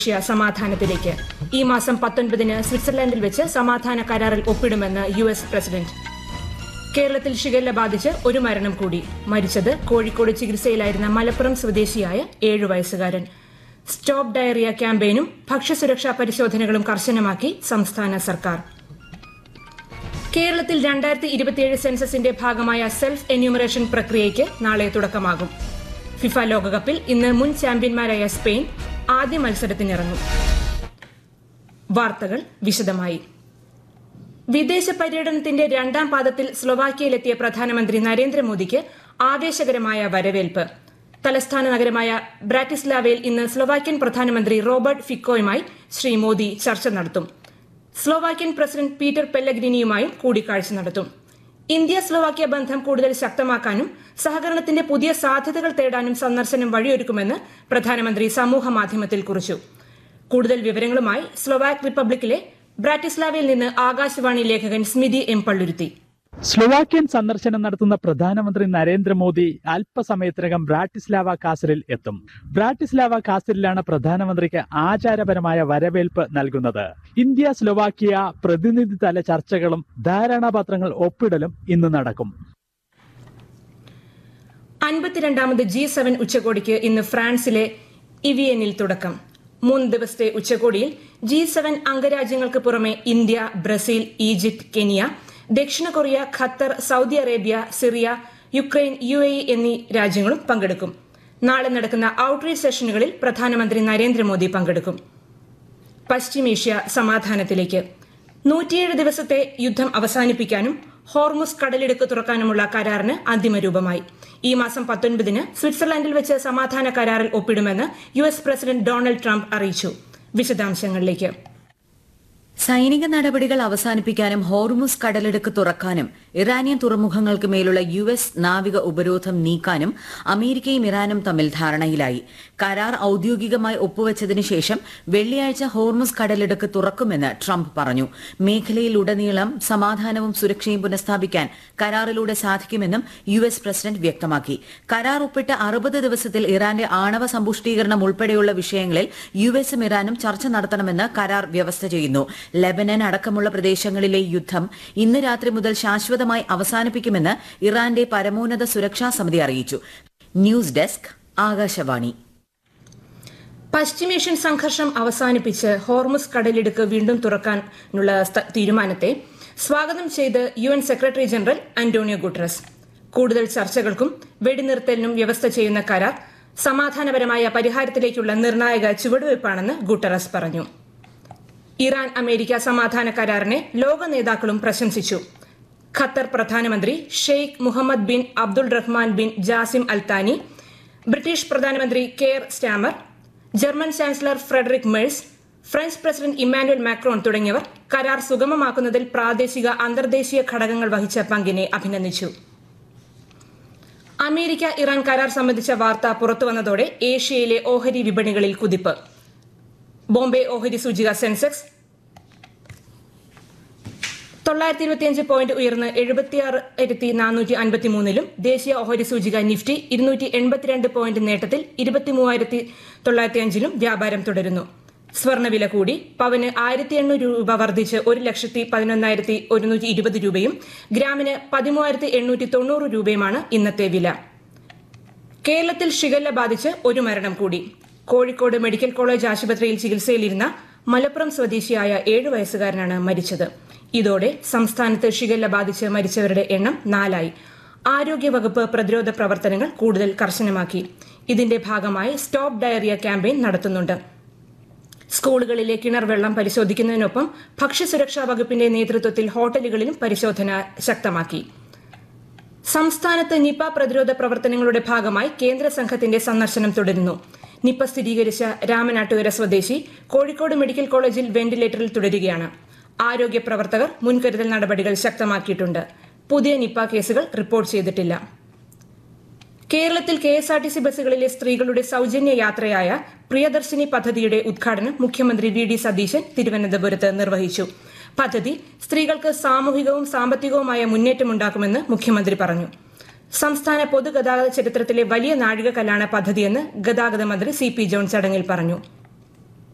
Russia സമാധാനത്തിലേക്ക് ഈ മാസം പത്തൊൻപതിന് സ്വിറ്റ്സർലൻഡിൽ വെച്ച് സമാധാന കരാറിൽ ഒപ്പിടുമെന്ന് യു എസ് പ്രസിഡന്റ് കേരളത്തിൽ ഷിഗല്ല ബാധിച്ച് ഒരു മരണം കൂടി മരിച്ചത് കോഴിക്കോട് ചികിത്സയിലായിരുന്ന മലപ്പുറം സ്വദേശിയായ ഏഴു വയസ്സുകാരൻ സ്റ്റോപ്പ് ഡയറിയ ക്യാമ്പയിനും ഭക്ഷ്യസുരക്ഷാ പരിശോധനകളും കർശനമാക്കി സംസ്ഥാന സർക്കാർ കേരളത്തിൽ രണ്ടായിരത്തി ഇരുപത്തിയേഴ് സെൻസസിന്റെ ഭാഗമായ സെൽഫ് എന്യൂമറേഷൻ പ്രക്രിയയ്ക്ക് നാളെ തുടക്കമാകും ഫിഫ ലോകകപ്പിൽ ഇന്ന് മുൻ ചാമ്പ്യന്മാരായ സ്പെയിൻ ആദ്യ മത്സരത്തിനിറങ്ങും വാർത്തകൾ വിശദമായി വിദേശ പര്യടനത്തിന്റെ രണ്ടാം പാദത്തിൽ സ്ലൊവാക്യയിലെത്തിയ പ്രധാനമന്ത്രി നരേന്ദ്രമോദിക്ക് ആവേശകരമായ വരവേൽപ്പ് തലസ്ഥാന നഗരമായ ബ്രാറ്റിസ്ലാവയിൽ ഇന്ന് സ്ലൊവാക്യൻ പ്രധാനമന്ത്രി റോബർട്ട് ഫിക്കോയുമായി ശ്രീ മോദി ചർച്ച നടത്തും സ്ലൊവാക്യൻ പ്രസിഡന്റ് പീറ്റർ പെല്ലഗ്രിനിയുമായും കൂടിക്കാഴ്ച നടത്തും ഇന്ത്യ സ്ലൊവാക്യ ബന്ധം കൂടുതൽ ശക്തമാക്കാനും സഹകരണത്തിന്റെ പുതിയ സാധ്യതകൾ തേടാനും സന്ദർശനം വഴിയൊരുക്കുമെന്ന് പ്രധാനമന്ത്രി സമൂഹ മാധ്യമത്തിൽ കുറിച്ചു കൂടുതൽ വിവരങ്ങളുമായി സ്ലൊവാക് റിപ്പബ്ലിക്കിലെ ബ്രാറ്റിസ്ലാവയിൽ നിന്ന് ആകാശവാണി ലേഖകൻ സ്മിതി എം പള്ളുരുത്തി സ്ലൊവാക്യൻ സന്ദർശനം നടത്തുന്ന പ്രധാനമന്ത്രി നരേന്ദ്രമോദി അല്പസമയത്തിനകം ബ്രാറ്റിസ്ലാവ കാസലിൽ എത്തും ബ്രാറ്റിസ്ലാവ കാസലിലാണ് പ്രധാനമന്ത്രിക്ക് ആചാരപരമായ വരവേൽപ്പ് നൽകുന്നത് ഇന്ത്യ സ്ലൊവാക്യ പ്രതിനിധിതല ചർച്ചകളും ധാരണാപത്രങ്ങൾ ഒപ്പിടലും ഇന്ന് നടക്കും അൻപത്തിരണ്ടാമത് ജി സെവൻ ഉച്ചകോടിക്ക് ഇന്ന് ഫ്രാൻസിലെ ഇവിയനിൽ തുടക്കം മൂന്ന് ദിവസത്തെ ഉച്ചകോടിയിൽ ജി സെവൻ അംഗരാജ്യങ്ങൾക്ക് പുറമെ ഇന്ത്യ ബ്രസീൽ ഈജിപ്ത് കെനിയ ദക്ഷിണ Korea Qatar Saudi Arabia Syria Ukraine U A E എന്നീ രാജ്യങ്ങളും പങ്കെടുക്കും നാളെ നടക്കുന്ന ഔട്ട്റീച്ച് സെഷനുകളിൽ പ്രധാനമന്ത്രി നരേന്ദ്രമോദി പങ്കെടുക്കും പശ്ചിമേഷ്യ സമാധാനത്തിലേക്ക് നൂറ്റിയേഴ് ദിവസത്തെ യുദ്ധം അവസാനിപ്പിക്കാനും ഹോർമുസ് കടലിടുക്ക് തുറക്കാനുമുള്ള കരാറിന് അന്തിമ രൂപമായി ഈ മാസം പത്തൊൻപതിന് സ്വിറ്റ്സർലൻഡിൽ വെച്ച് സമാധാന കരാറിൽ ഒപ്പിടുമെന്ന് U S president Donald Trump അറിയിച്ചു വിശദാംശങ്ങളിലേക്ക് സൈനിക നടപടികൾ അവസാനിപ്പിക്കാനും ഹോർമുസ് കടലിടുക്ക് തുറക്കാനും ഇറാനിയൻ തുറമുഖങ്ങൾക്ക് മേലുള്ള യു എസ് നാവിക ഉപരോധം നീക്കാനും അമേരിക്കയും ഇറാനും തമ്മിൽ ധാരണയിലായി കരാർ ഔദ്യോഗികമായി ഒപ്പുവച്ചതിനു ശേഷം വെള്ളിയാഴ്ച ഹോർമുസ് കടലിടുക്ക് തുറക്കുമെന്ന് ട്രംപ് പറഞ്ഞു മേഖലയിലുടനീളം സമാധാനവും സുരക്ഷയും പുനഃസ്ഥാപിക്കാൻ കരാറിലൂടെ സാധിക്കുമെന്നും യു എസ് പ്രസിഡന്റ് വ്യക്തമാക്കി കരാർ ഒപ്പിട്ട് അറുപത് ദിവസത്തിൽ ഇറാന്റെ ആണവ സമ്പുഷ്ടീകരണം ഉൾപ്പെടെയുള്ള വിഷയങ്ങളിൽ യു എസും ഇറാനും ചർച്ച നടത്തണമെന്ന് കരാർ വ്യവസ്ഥ ചെയ്യുന്നു ലെബനൻ അടക്കമുള്ള പ്രദേശങ്ങളിലെ യുദ്ധം ഇന്ന് രാത്രി മുതൽ ശാശ്വതമായി അവസാനിപ്പിക്കുമെന്ന് ഇറാന്റെ പരമോന്നത സുരക്ഷാ സമിതി അറിയിച്ചു ന്യൂസ് ഡെസ്ക് ആകാശവാണി പശ്ചിമേഷ്യൻ സംഘർഷം അവസാനിപ്പിച്ച് ഹോർമുസ് കടലിടുക്ക് വീണ്ടും തുറക്കാനുള്ള സ്ഥ- തീരുമാനത്തെ സ്വാഗതം ചെയ്ത് U N secretary general Antonio Guterres കൂടുതൽ ചർച്ചകൾക്കും വെടിനിർത്തലിനും വ്യവസ്ഥ ചെയ്യുന്ന കരാർ സമാധാനപരമായ പരിഹാരത്തിലേക്കുള്ള നിർണായക ചുവടുവയ്പ്പാണെന്ന് ഗുട്ടറസ് പറഞ്ഞു ഇറാൻ അമേരിക്ക സമാധാന കരാറിനെ ലോക നേതാക്കളും പ്രശംസിച്ചു ഖത്തർ പ്രധാനമന്ത്രി Sheikh Mohammed bin Abdul Rahman bin Jassim Al Thani British പ്രധാനമന്ത്രി Keir Starmer German chancellor Friedrich Merz French president Emmanuel Macron തുടങ്ങിയവർ കരാർ സുഗമമാക്കുന്നതിൽ പ്രാദേശിക അന്തർദേശീയ ഘടകങ്ങൾ വഹിച്ച പങ്കിനെ അഭിനന്ദിച്ചു അമേരിക്ക ഇറാൻ കരാർ സംബന്ധിച്ച വാർത്ത പുറത്തുവന്നതോടെ ഏഷ്യയിലെ ഓഹരി വിപണികളിൽ കുതിപ്പ് ബോംബെ ഓഹരി സൂചിക സെൻസെക്സ് തൊള്ളായിരത്തി ഇരുപത്തിയഞ്ച് പോയിന്റ് ഉയർന്ന് എഴുപത്തിയാറായിരത്തി നാനൂറ്റി അൻപത്തിമൂന്നിലും ദേശീയ ഓഹരി സൂചിക നിഫ്റ്റി ഇരുന്നൂറ്റി എൺപത്തിരണ്ട് പോയിന്റ് നേട്ടത്തിൽ ഇരുപത്തിമൂവായിരത്തി തൊള്ളായിരത്തി അഞ്ചിലും വ്യാപാരം തുടരുന്നു സ്വർണ്ണവില കൂടി പവന് ആയിരത്തി എണ്ണൂറ് രൂപ വർദ്ധിച്ച് ഒരു ലക്ഷത്തി പതിനൊന്നായിരത്തി ഒരുന്നൂറ്റി ഇരുപത് രൂപയും ഗ്രാമിന് പതിമൂവായിരത്തി എണ്ണൂറ്റി തൊണ്ണൂറ് രൂപയുമാണ് ഇന്നത്തെ വില കേരളത്തിൽ ഷിഗല്ല ബാധിച്ച് ഒരു മരണം കൂടി കോഴിക്കോട് മെഡിക്കൽ കോളേജ് ആശുപത്രിയിൽ ചികിത്സയിലിരുന്ന മലപ്പുറം സ്വദേശിയായ ഏഴു വയസ്സുകാരനാണ് മരിച്ചത് ഇതോടെ സംസ്ഥാനത്ത് ഷിഗല്ല ബാധിച്ച് മരിച്ചവരുടെ എണ്ണം നാലായി ആരോഗ്യവകുപ്പ് പ്രതിരോധ പ്രവർത്തനങ്ങൾ കൂടുതൽ കർശനമാക്കി ഇതിന്റെ ഭാഗമായി സ്റ്റോപ്പ് ഡയറിയ ക്യാമ്പയിൻ നടത്തുന്നുണ്ട് സ്കൂളുകളിലെ കിണർ വെള്ളം പരിശോധിക്കുന്നതിനൊപ്പം ഭക്ഷ്യസുരക്ഷാ വകുപ്പിന്റെ നേതൃത്വത്തിൽ ഹോട്ടലുകളിലും പരിശോധന ശക്തമാക്കി സംസ്ഥാനത്ത് നിപ പ്രതിരോധ പ്രവർത്തനങ്ങളുടെ ഭാഗമായി കേന്ദ്ര സംഘത്തിന്റെ സന്ദർശനം തുടരുന്നു നിപ സ്ഥിരീകരിച്ച രാമനാട്ടുകര സ്വദേശി കോഴിക്കോട് മെഡിക്കൽ കോളേജിൽ വെന്റിലേറ്ററിൽ തുടരുകയാണ് ആരോഗ്യ പ്രവർത്തകർ മുൻകരുതൽ നടപടികൾ ശക്തമാക്കിയിട്ടുണ്ട് പുതിയ നിപ കേസുകൾ റിപ്പോർട്ട് ചെയ്തിട്ടില്ല കേരളത്തിൽ K S R T C ബസ്സുകളിലെ സ്ത്രീകളുടെ സൌജന്യ യാത്രയായ പ്രിയദർശിനി പദ്ധതിയുടെ ഉദ്ഘാടനം മുഖ്യമന്ത്രി വി ഡി സതീശൻ തിരുവനന്തപുരത്ത് നിർവഹിച്ചു പദ്ധതി സ്ത്രീകൾക്ക് സാമൂഹികവും സാമ്പത്തികവുമായ മുന്നേറ്റമുണ്ടാക്കുമെന്ന് മുഖ്യമന്ത്രി പറഞ്ഞു സംസ്ഥാന പൊതുഗതാഗത ചരിത്രത്തിലെ വലിയ നാഴികക്കല്ലാണ് പദ്ധതിയെന്ന് ഗതാഗത മന്ത്രി സി പി ജോൺ ചടങ്ങിൽ പറഞ്ഞു